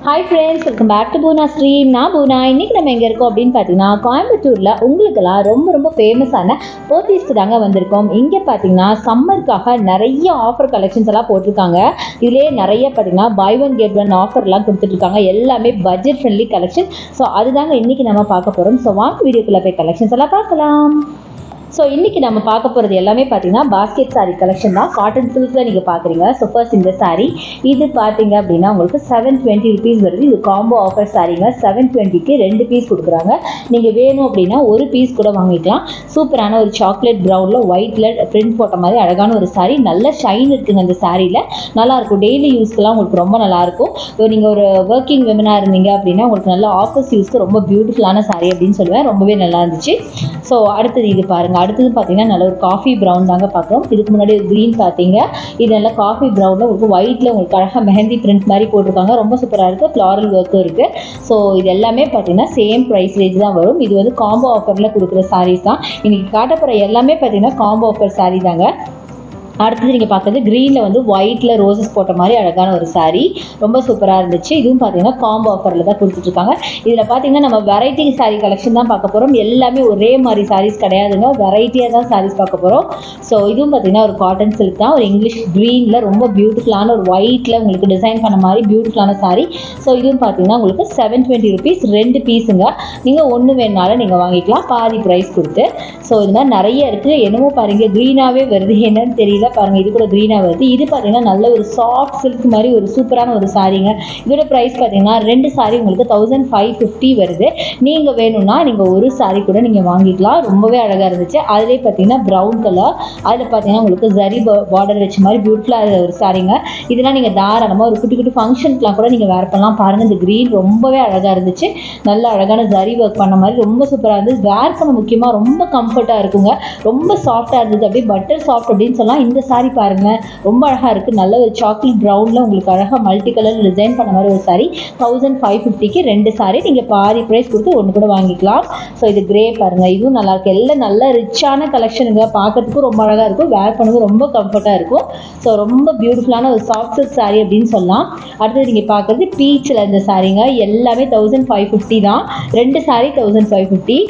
hi friends welcome back to Poona stream நான் பூனா இன்னைக்கு நம்ம எங்கே இருக்கோம் அப்படின்னு பார்த்தீங்கன்னா கோயம்புத்தூரில் உங்களுக்கெல்லாம் ரொம்ப ரொம்ப ஃபேமஸான போத்தீஸ்க்கு தாங்க வந்திருக்கோம் இங்கே பார்த்தீங்கன்னா சம்மருக்காக நிறைய ஆஃபர் கலெக்ஷன்ஸ் எல்லாம் போட்டிருக்காங்க இதுலேயே நிறைய பார்த்தீங்கன்னா பை ஒன் கெட் ஒன் ஆஃபர்லாம் கொடுத்துட்ருக்காங்க எல்லாமே பட்ஜெட் ஃப்ரெண்ட்லி கலெக்ஷன் ஸோ அதுதாங்க இன்னைக்கு நம்ம பார்க்க போகிறோம் ஸோ வாங்க வீடியோக்குள்ளே போய் கலெக்ஷன்ஸ் எல்லாம் பார்க்கலாம் ஸோ இன்றைக்கி நம்ம பார்க்க போகிறது எல்லாமே பார்த்தீங்கன்னா பாஸ்கெட் saree கலெக்ஷன் தான் காட்டன் சில்கில் நீங்கள் பார்க்குறீங்க ஸோ ஃபர்ஸ்ட் இந்த saree இது பார்த்தீங்க அப்படின்னா உங்களுக்கு செவன் டுவெண்ட்டி ருபீஸ் வருது இது காம்போ ஆஃபர் சாரீங்க செவன் டுவெண்ட்டிக்கு ரெண்டு பீஸ் கொடுக்குறாங்க நீங்கள் வேணும் அப்படின்னா ஒரு பீஸ் கூட வாங்கிக்கலாம் சூப்பரான ஒரு சாக்லேட் ப்ரௌனில் ஒயிட்டில் பிரிண்ட் போட்ட மாதிரி அழகான ஒரு saree நல்ல ஷைன் இருக்குங்க அந்த சாரியில் நல்லாயிருக்கும் டெய்லி யூஸ்க்கெலாம் உங்களுக்கு ரொம்ப நல்லாயிருக்கும் நீங்கள் ஒரு ஒர்க்கிங் விமனாக இருந்தீங்க அப்படின்னா உங்களுக்கு நல்ல ஆஃபீஸ் யூஸ்க்கு ரொம்ப பியூட்டிஃபுல்லான saree அப்படின்னு சொல்லுவேன் ரொம்பவே நல்லா இருந்துச்சு ஸோ அடுத்தது இது பாருங்கள் அடுத்தது பார்த்தீங்கன்னா நல்ல ஒரு காஃபி ப்ரௌன் தாங்க பார்க்குறோம் இதுக்கு முன்னாடி ஒரு க்ரீன் பார்த்தீங்க இது நல்லா காஃபி ப்ரௌனில் உங்களுக்கு ஒயிட்டில் உங்களுக்கு அழகாக மெஹந்தி பிரிண்ட் மாதிரி போட்டிருக்காங்க ரொம்ப சூப்பராக இருக்குது ஃப்ளாரல் ஒர்க்கும் இருக்குது ஸோ இது எல்லாமே பார்த்தீங்கன்னா சேம் ப்ரைஸ் ரேஞ்ச் தான் வரும் இது வந்து காம்போ ஆஃபரில் கொடுக்குற sarees தான் இன்றைக்கி காட்ட போகிற எல்லாமே பார்த்தீங்கன்னா காம்போ ஆஃபர் saree தாங்க அடுத்தது நீங்கள் பார்க்குறது க்ரீனில் வந்து ஒயிட்டில் ரோசஸ் போட்ட மாதிரி அழகான ஒரு saree ரொம்ப சூப்பராக இருந்துச்சு இதுவும் பார்த்தீங்கன்னா காம்போ ஆஃபரில் தான் கொடுத்துட்ருக்காங்க இதில் பார்த்தீங்கன்னா நம்ம வெரைட்டி saree கலெக்ஷன் தான் பார்க்க போகிறோம் எல்லாமே ஒரே மாதிரி sarees கிடையாதுங்க வெரைட்டியாக தான் sarees பார்க்க போகிறோம் ஸோ இதுவும் பார்த்தீங்கன்னா ஒரு காட்டன் சில்க் தான் ஒரு இங்கிலீஷ் க்ரீனில் ரொம்ப பியூட்டிஃபுல்லான ஒரு ஒயிட்டில் உங்களுக்கு டிசைன் பண்ண மாதிரி பியூட்டிஃபுல்லான saree ஸோ இதுவும் பார்த்தீங்கன்னா உங்களுக்கு செவன் டுவெண்ட்டி ருபீஸ் ரெண்டு பீஸுங்க நீங்கள் ஒன்று வேணாலும் நீங்கள் வாங்கிக்கலாம் பாதி ப்ரைஸ் கொடுத்து ஸோ இது மாதிரி நிறைய இருக்குது என்னமோ பாருங்க க்ரீனாகவே வருது என்னன்னு தெரியல பாருங்க இது கூட க்ரீனாக வருது இது பார்த்தீங்கன்னா நல்ல ஒரு சாஃப்ட் சில்க் மாதிரி ஒரு சூப்பரான ஒரு சாரீங்க இதோட ப்ரைஸ் பார்த்தீங்கன்னா ரெண்டு சாரீ உங்களுக்கு தௌசண்ட் ஃபைவ் ஃபிஃப்டி வருது நீங்கள் வேணும்னா நீங்கள் ஒரு சாரீ கூட நீங்கள் வாங்கிக்கலாம் ரொம்பவே அழகாக இருந்துச்சு அதுலேயே பார்த்தீங்கன்னா ப்ரௌன் கலர் அதில் பார்த்தீங்கன்னா உங்களுக்கு ஜரி பார்டர் வச்ச மாதிரி பியூட்டிஃபுல்லாக ஒரு சாரீங்க இதெல்லாம் நீங்கள் தாராளமாக ஒரு குட்டி குட்டி ஃபங்க்ஷனுக்குலாம் கூட நீங்கள் வேர் பண்ணலாம் பாருங்கள் இந்த க்ரீன் ரொம்பவே அழகாக இருந்துச்சு நல்ல அழகான ஜரி ஒர்க் பண்ண மாதிரி ரொம்ப சூப்பராக இருந்துச்சு வேர் பண்ண முக்கியமாக ரொம்ப கம்ஃபர்ட்டாக இருக்குங்க ரொம்ப சாஃப்டாக இருந்தது அப்படியே பட்டர் சாஃப்ட் அப்படின்னு சொல்லலாம் இந்த saree பாருங்க ரொம்ப அழகாக இருக்குது நல்ல ஒரு சாக்லேட் ப்ரௌனில் உங்களுக்கு அழகாக மல்டி கலர் டிசைன் பண்ண மாதிரி ஒரு saree தௌசண்ட் ஃபைவ் ஃபிஃப்டிக்கு ரெண்டு saree நீங்கள் பாதி ப்ரைஸ் கொடுத்து ஒன்று கூட வாங்கிக்கலாம் ஸோ இது கிரே பாருங்கள் இதுவும் நல்லா இருக்கு எல்லாம் நல்ல ரிச்சான கலெக்ஷனுங்க பார்க்கறதுக்கும் ரொம்ப அழகாக இருக்கும் வேர் பண்ணுறது ரொம்ப கம்ஃபர்ட்டாக இருக்கும் ஸோ ரொம்ப பியூட்டிஃபுல்லான ஒரு சாஃப்ட் சில்க் saree அப்படின்னு சொல்லலாம் அடுத்தது நீங்கள் பார்க்குறது பீச்சில் இந்த சாரீங்க எல்லாமே தௌசண்ட் ஃபைவ் ஃபிஃப்டி தான் ரெண்டு saree thousand five fifty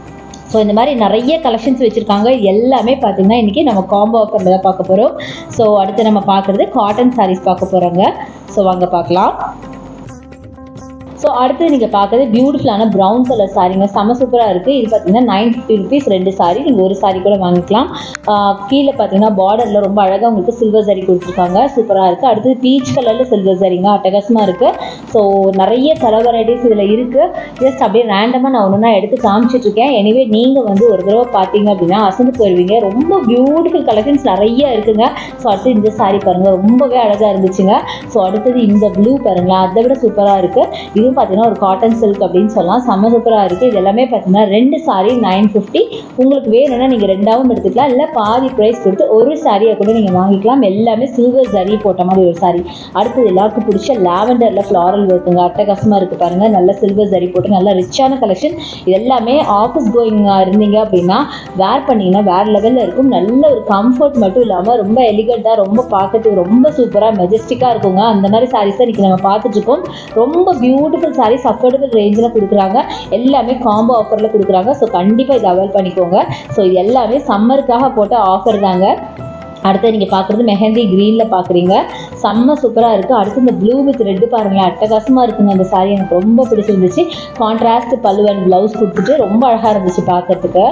so இந்த மாதிரி நிறைய கலெக்ஷன்ஸ் வச்சுருக்காங்க எல்லாமே பார்த்தீங்கன்னா இன்றைக்கி நம்ம காம்போ ஆஃபரில் தான் பார்க்க போகிறோம் ஸோ அடுத்து நம்ம பார்க்குறது காட்டன் சாரீஸ் பார்க்க போகிறோங்க ஸோ வாங்க பார்க்கலாம் ஸோ அடுத்து நீங்கள் பார்க்குறது பியூட்டிஃபுல்லான ப்ரௌன் கலர் சாரீங்க செம சூப்பராக இருக்குது இது பார்த்தீங்கன்னா நைன் ஃபிஃப்டி ருபீஸ் ரெண்டு சாரீ நீங்கள் ஒரு சாரீ கூட வாங்கிக்கலாம் ஆஹ் கீழே பார்த்தீங்கன்னா பார்டரில் ரொம்ப அழகாக உங்களுக்கு சில்வர் சரி கொடுத்துருக்காங்க சூப்பராக இருக்குது அடுத்தது பீச் கலரில் சில்வர் சரிங்க அட்டகாசமாக இருக்குது ஸோ நிறைய கலர் வெரைட்டிஸ் இதில் இருக்குது ஜஸ்ட் அப்படியே ரேண்டமாக நான் ஒன்று நான் எடுத்து காமிச்சிட்ருக்கேன் எனிவே நீங்கள் வந்து ஒரு தடவை பார்த்தீங்க அப்படின்னா அசந்து போயிடுவீங்க ரொம்ப பியூட்டிஃபுல் கலெக்ஷன்ஸ் நிறைய இருக்குங்க ஸோ அடுத்து இந்த சாரீ பாருங்கள் ரொம்பவே அழகாக இருந்துச்சுங்க ஸோ அடுத்தது இந்த ப்ளூ பாருங்களேன் அதை விட சூப்பராக இருக்குது இதுவும் பார்த்தீங்கன்னா ஒரு காட்டன் சில்க் அப்படின்னு சொல்லலாம் செம்ம சூப்பராக இருக்குது இது எல்லாமே பார்த்தீங்கன்னா ரெண்டு சாரீ நைன் ஃபிஃப்டி உங்களுக்கு வேணும்னா நீங்கள் ரெண்டாவும் எடுத்துக்கலாம் இல்லை பாதி ப்ரைஸ் கொடுத்து ஒரு சாரியை கூட நீங்கள் வாங்கிக்கலாம் எல்லாமே சில்வர் சரி போட்ட மாதிரி ஒரு சாரீ அடுத்தது எல்லாருக்கும் பிடிச்ச லாவெண்டரில் ஃப்ளாரல் ஒர்க்குங்க அட்டகாசமாக இருக்குது பாருங்கள் நல்ல சில்வர் சரி போட்டு நல்ல ரிச்சான கலெக்ஷன் இது எல்லாமே ஆஃபீஸ் கோயிங் இருந்தீங்க அப்படின்னா வேர் பண்ணிங்கன்னா வேறு லெவலில் இருக்கும் நல்ல ஒரு கம்ஃபர்ட் மட்டும் இல்லாமல் ரொம்ப எலிகண்ட்டாக ரொம்ப பார்க்கறதுக்கு ரொம்ப சூப்பராக மெஜஸ்டிக்காக இருக்குங்க அந்த மாதிரி சாரீஸ் தான் இன்றைக்கி நம்ம பார்த்துட்ருக்கோம் ரொம்ப பியூட்டிஃபுல் சாரீஸ் அஃபோர்டபுள் ரேஞ்சில் கொடுக்குறாங்க எல்லாமே காம்போ ஆஃபரில் கொடுக்குறாங்க ஸோ கண்டிப்பாக இதை அவைல் பண்ணிக்கோங்க ஸோ இது எல்லாமே சம்மருக்காக போட்ட ஆஃபர் தாங்க அடுத்து நீங்கள் பார்க்குறது மெஹந்தி க்ரீனில் பார்க்குறீங்க செம்ம சூப்பராக இருக்குது அடுத்து இந்த ப்ளூ வித் ரெட்டு பாருங்களேன் அட்டகாசமாக இருக்குங்க அந்த சாரீ எனக்கு ரொம்ப பிடிச்சிருந்துச்சு கான்ட்ராஸ்ட் பல்லு அண்ட் ப்ளவுஸ் கொடுத்துட்டு ரொம்ப அழகாக இருந்துச்சு பார்க்கறதுக்கு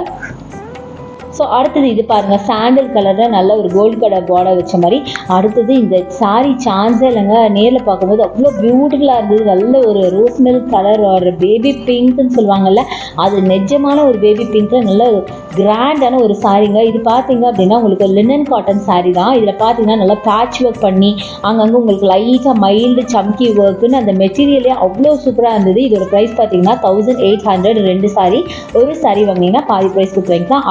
ஸோ அடுத்தது இது பாருங்கள் சாண்டில் கலரில் நல்ல ஒரு கோல்டு கலர் பார்டர் வச்ச மாதிரி அடுத்தது இந்த சாரீ சான்ஸே இல்லைங்க நேரில் பார்க்கும்போது அவ்வளோ பியூட்டிஃபுல்லாக இருந்தது நல்ல ஒரு ரோஸ் மில்க் கலர் ஒரு பேபி பிங்க்னு சொல்லுவாங்கல்ல அது நிஜமான ஒரு பேபி பிங்க்கில் நல்ல கிராண்டான ஒரு சாரீங்க இது பார்த்தீங்க அப்படின்னா உங்களுக்கு லினன் காட்டன் சாரீ தான் இதில் பார்த்தீங்கன்னா நல்லா பேட்ச் ஒர்க் பண்ணி அங்கங்கே உங்களுக்கு லைட்டாக மைல்டு சம்கி ஒர்க்குன்னு அந்த மெட்டீரியலே அவ்வளோ சூப்பராக இருந்தது இதோட ப்ரைஸ் பார்த்தீங்கன்னா தௌசண்ட் எயிட் ஹண்ட்ரட் ரெண்டு சாரீ ஒரு சாரீ வாங்கினீங்கன்னா பாதி ப்ரைஸ் கொடுத்து வாங்கிக்கலாம் அதுலேயே பார்த்தீங்கன்னா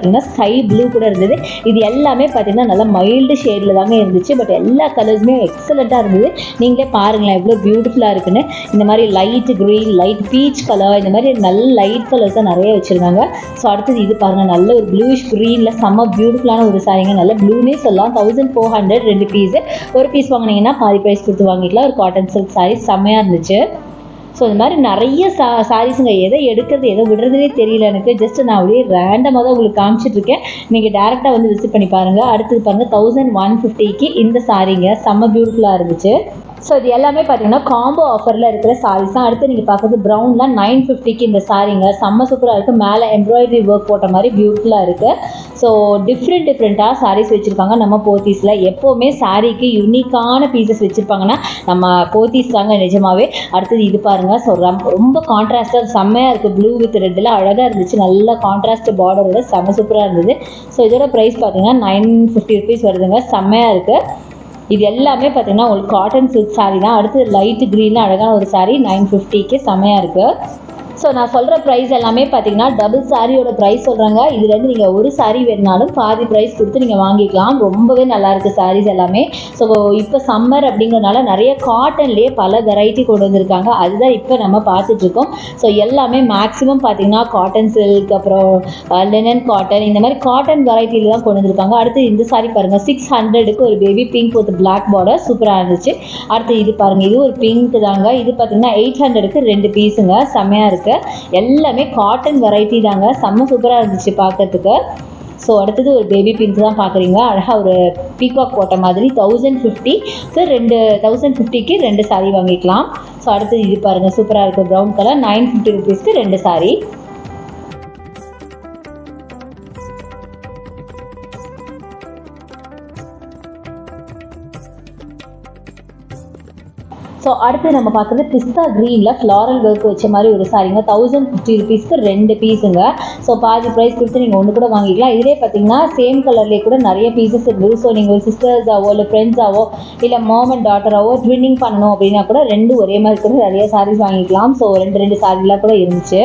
பார்த்தீங்கன்னா ஸ்கை ப்ளூ கூட இருந்தது இது எல்லாமே பார்த்தீங்கன்னா நல்லா மைல்டு ஷேடில் தாங்க இருந்துச்சு பட் எல்லா கலர்ஸுமே எக்ஸலண்ட்டாக இருந்தது நீங்களே பாருங்களேன் எவ்வளோ பியூட்டிஃபுல்லாக இருக்குன்னு இந்த மாதிரி light green light peach colour இந்த மாதிரி நல்ல லைட் கலர்ஸ் தான் நிறைய வச்சுருந்தாங்க ஸோ அடுத்தது இது பாருங்கள் நல்ல ஒரு ப்ளூயிஷ் க்ரீனில் செம்ம பியூட்டிஃபுல்லான ஒரு சாரிங்க நல்ல ப்ளூனே சொல்லலாம் தௌசண்ட் ஃபோர் ஹண்ட்ரட் ரெண்டு பீஸு ஒரு பீஸ் வாங்கினீங்கன்னா பாதி ப்ரைஸ் கொடுத்து வாங்கிக்கலாம் ஒரு காட்டன் சில்க் சாரி செம்மையாக இருந்துச்சு ஸோ இந்த மாதிரி நிறைய சா சாரீஸுங்க எதை எடுக்கிறது எதை விடுறதுனே தெரியல எனக்கு ஜஸ்ட் நான் அப்படியே ரேண்டமாக தான் உங்களுக்கு காமிச்சிட்டு இருக்கேன் நீங்கள் டேரெக்டாக வந்து விசிட் பண்ணி பாருங்கள் அடுத்தது பாருங்கள் தௌசண்ட் ஒன் ஃபிஃப்டிக்கு இந்த சாரீங்க செம்ம பியூட்டிஃபுல்லாக இருந்துச்சு ஸோ இது எல்லாமே பார்த்தீங்கன்னா காம்போ ஆஃபரில் இருக்கிற சாரீஸ் தான் அடுத்து நீங்கள் பார்க்குறது ப்ரௌனில் நைன் ஃபிஃப்டிக்கு இந்த சாரீங்க செம்ம சூப்பராக இருக்குது மேலே எம்ப்ராய்டரி ஒர்க் போட்ட மாதிரி பியூட்டிஃபுல்லாக இருக்குது ஸோ டிஃப்ரெண்ட் டிஃப்ரெண்ட்டாக சாரீஸ் வச்சுருக்காங்க நம்ம போத்தீஸில் எப்போவுமே சாரீக்கு யூனிக்கான பீசஸ் வச்சுருப்பாங்கன்னா நம்ம போத்தீஸ் தாங்க நிஜமாவே அடுத்தது இது பாருங்கள் ஸோ ரொம்ப கான்ட்ராஸ்ட்டாக செம்மையாக இருக்குது ப்ளூ வித் ரெட்டில் அழகாக இருந்துச்சு நல்ல கான்ட்ராஸ்ட் பார்டரோட செம்ம சூப்பராக இருந்தது ஸோ இதோட ப்ரைஸ் பார்த்தீங்கன்னா நைன் ஃபிஃப்டி ருபீஸ் வருதுங்க செம்மையாக இருக்குது இது எல்லாமே பார்த்தீங்கன்னா உங்களுக்கு காட்டன் சில்க் சாரீ தான் அடுத்து லைட் க்ரீனில் அழகான ஒரு சாரீ நைன் ஃபிஃப்டிக்கு செம்மையாக இருக்குது ஸோ நான் சொல்கிற ப்ரைஸ் எல்லாமே பார்த்தீங்கன்னா டபுள் சாரியோட ப்ரைஸ் சொல்கிறாங்க இதுலேருந்து நீங்கள் ஒரு சாரீ வேணுனாலும் பாதி ப்ரைஸ் கொடுத்து நீங்கள் வாங்கிக்கலாம் ரொம்பவே நல்லா இருக்குது சாரீஸ் எல்லாமே ஸோ இப்போ சம்மர் அப்படிங்கிறனால நிறைய காட்டன்லேயே பல வெரைட்டி கொண்டு வந்திருக்காங்க அதுதான் இப்போ நம்ம பார்த்துட்ருக்கோம் ஸோ எல்லாமே மேக்ஸிமம் பார்த்தீங்கன்னா காட்டன் சில்க் அப்புறம் லெனன் காட்டன் இந்த மாதிரி காட்டன் வெரைட்டியில் தான் கொண்டு வந்திருக்காங்க அடுத்து இந்த சாரீ பாருங்கள் சிக்ஸ் ஹண்ட்ரடுக்கு ஒரு baby pink with black border சூப்பராக இருந்துச்சு அடுத்து இது பாருங்கள் இது ஒரு பிங்க் தாங்க இது பார்த்தீங்கன்னா எயிட் ஹண்ட்ரடுக்கு ரெண்டு பீஸுங்க செம்மையாக இருக்குது எல்லாமே காட்டன் வெரைட்டி தாங்க செம்ம சூப்பராக இருந்துச்சு பார்க்கறதுக்கு ஸோ அடுத்தது ஒரு பேபி பிங்க் தான் பார்க்குறீங்க அழகாக ஒரு பீகாக் போட்ட மாதிரி தௌசண்ட் ஃபிஃப்டிக்கு ரெண்டு தௌசண்ட் ஃபிஃப்டிக்கு ரெண்டு சாரீ வாங்கிக்கலாம் ஸோ அடுத்தது இது பாருங்கள் சூப்பராக இருக்குது ப்ரௌன் கலர் நைன் ஃபிஃப்டி ருபீஸ்க்கு ரெண்டு சாரீ ஸோ அடுத்து நம்ம பார்க்குறது பிஸ்தா க்ரீனில் ஃப்ளாரல் ஒர்க் வச்ச மாதிரி ஒரு சாரிங்க தௌசண்ட் ஃபிஃப்டி ருபீஸ்க்கு ரெண்டு பீஸுங்க ஸோ பாதி ப்ரைஸ் கொடுத்து நீங்கள் ஒன்று கூட வாங்கிக்கலாம் இதே பார்த்தீங்கன்னா சேம் கலர்லேயே கூட நிறைய பீசஸ் இருக்குது ஸோ நீங்கள் ஒரு சிஸ்டர்ஸாவோ இல்லை ஃப்ரெண்ட்ஸாவோ இல்லை மாம் அண்ட் டாட்டராவோ ட்வின்னிங் பண்ணணும் அப்படின்னா கூட ரெண்டு ஒரே மாதிரி கூட நிறைய சாரீஸ் வாங்கிக்கலாம் ஸோ ரெண்டு ரெண்டு சாரீலாம் கூட இருந்துச்சு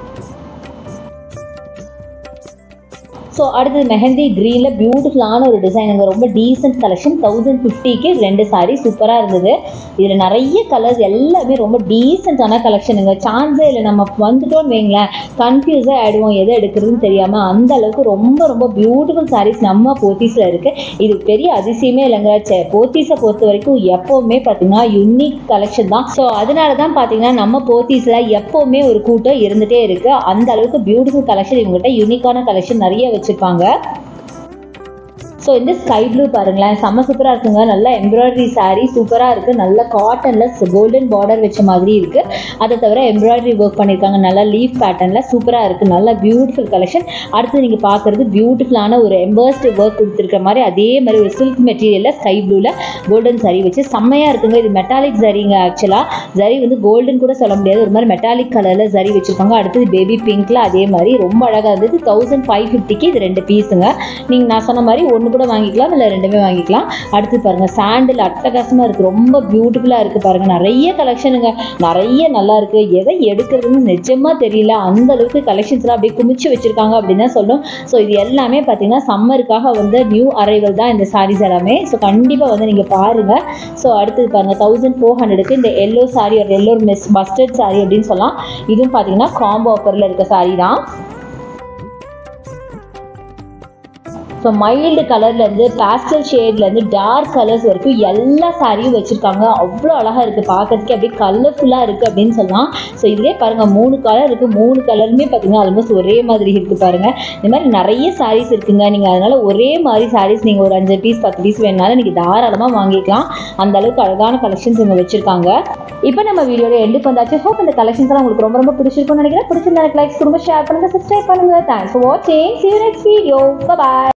ஸோ அடுத்தது மெஹந்தி க்ரீனில் பியூட்டிஃபுல்லான ஒரு டிசைனுங்க ரொம்ப டீசென்ட் கலெக்ஷன் தௌசண்ட் ஃபிஃப்டிக்கு ரெண்டு சாரீ சூப்பராக இருந்தது இதில் நிறைய கலர்ஸ் எல்லாமே ரொம்ப டீசெண்டான கலெக்ஷனுங்க சான்ஸே இல்லை நம்ம வந்துட்டோம்னு வைங்களேன் கன்ஃபியூஸாக ஆகிடுவோம் எதை எடுக்கிறதுன்னு தெரியாமல் அந்த அளவுக்கு ரொம்ப ரொம்ப பியூட்டிஃபுல் சாரீஸ் நம்ம போத்தீஸில் இருக்குது இது பெரிய அதிசயமே இல்லைங்க சே போத்தீஸை பொறுத்த வரைக்கும் எப்போவுமே பார்த்தீங்கன்னா யூனிக் கலெக்ஷன் தான் ஸோ அதனால தான் பார்த்தீங்கன்னா நம்ம போத்தீஸில் எப்போவுமே ஒரு கூட்டம் இருந்துகிட்டே இருக்குது அந்த அளவுக்கு பியூட்டிஃபுல் கலெக்ஷன் இவங்ககிட்ட யூனிக்கான கலெக்ஷன் நிறைய வச்சுருப்பாங்க ஸோ இந்த ஸ்கை ப்ளூ பாருங்களேன் செம்ம சூப்பராக இருக்குங்க நல்ல எம்ப்ராய்டரி saree சூப்பராக இருக்குது நல்ல காட்டனில் கோல்டன் பார்டர் வச்ச மாதிரி இருக்குது அதை தவிர எம்ப்ராய்டரி ஒர்க் பண்ணியிருக்காங்க நல்லா லீஃப் பேட்டர்னில் சூப்பராக இருக்குது நல்ல பியூட்டிஃபுல் கலெக்ஷன் அடுத்து நீங்கள் பார்க்குறது பியூட்டிஃபுல்லான ஒரு எம்பர்ஸ்டு ஒர்க் கொடுத்துருக்க மாதிரி அதே மாதிரி ஒரு சில்க் மெட்டீரியலில் ஸ்கை ப்ளூவில் கோல்டன் saree வச்சு செம்மையாக இருக்குங்க இது மெட்டாலிக் சரிங்க ஆக்சுவலாக ஜரி வந்து கோல்டன் கூட சொல்ல முடியாது ஒரு மாதிரி மெட்டாலிக் கலரில் ஜரி வச்சுருக்காங்க அடுத்தது பேபி பிங்க்கில் அதே மாதிரி ரொம்ப அழகாக இருந்தது தௌசண்ட் ஃபைவ் ஃபிஃப்டிக்கு இது ரெண்டு பீஸுங்க நீங்கள் நான் சொன்ன மாதிரி ஒன்று கூட வாங்கிக்கலாம் இல்லை ரெண்டுமே வாங்கிக்கலாம் அடுத்து பாருங்கள் சாண்டில் அட்டகாசமாக இருக்குது ரொம்ப பியூட்டிஃபுல்லாக இருக்குது பாருங்கள் நிறைய கலெக்ஷனுங்க நிறைய நல்லா இருக்குது எதை எடுக்கிறதுன்னு நிஜமாக தெரியல அந்த அளவுக்கு கலெக்ஷன்ஸ்லாம் அப்படியே குமிச்சு வச்சுருக்காங்க அப்படின்னு தான் சொல்லணும் ஸோ இது எல்லாமே பார்த்தீங்கன்னா சம்மருக்காக வந்து நியூ அரைவல் தான் இந்த சாரீஸ் எல்லாமே ஸோ கண்டிப்பாக வந்து நீங்கள் பாருங்கள் ஸோ அடுத்தது பாருங்கள் தௌசண்ட் ஃபோர் ஹண்ட்ரடுக்கு இந்த எல்லோ சாரி ஒரு எல்லோ மிஸ் மஸ்டர்ட் சாரி அப்படின்னு சொல்லலாம் இதுவும் பார்த்தீங்கன்னா காம்போ ஆஃபரில் இருக்க சாரி தான் ஸோ மைல்டு கலர்லேருந்து பேஸ்டல் ஷேட்லேருந்து டார்க் கலர்ஸ் வரைக்கும் எல்லா சாரியும் வச்சுருக்காங்க அவ்வளோ அழகாக இருக்குது பார்க்கறதுக்கே அப்படியே கலர்ஃபுல்லாக இருக்குது அப்படின்னு சொல்லலாம் ஸோ இதுலேயே பாருங்கள் மூணு கலர் இருக்குது மூணு கலருமே பார்த்தீங்கன்னா ஆல்மோஸ்ட் ஒரே மாதிரி இருக்குது பாருங்கள் இந்த மாதிரி நிறைய சாரீஸ் இருக்குங்க நீங்கள் அதனால் ஒரே மாதிரி சாரீஸ் நீங்கள் ஒரு அஞ்சு பீஸ் பத்து பீஸ் வேணுனாலும் நீங்கள் தாராளமாக வாங்கிக்கலாம் அந்த அளவுக்கு அழகான கலெக்ஷன்ஸ் இவங்க வச்சுருக்காங்க இப்போ நம்ம வீடியோட எண்டுக்கு வந்தாச்சு ஹோப் இந்த கலெக்ஷன்ஸ் எல்லாம் உங்களுக்கு ரொம்ப ரொம்ப பிடிச்சிருக்கும்னு நினைக்கிறேன் பிடிச்சிருந்தா லைக்ஸ் ரொம்ப ஷேர் பண்ணுங்க சப்ஸ்கிரைப் பண்ணுங்க தேங்க்ஸ் ஃபார் வாட்சிங் see you next video bye bye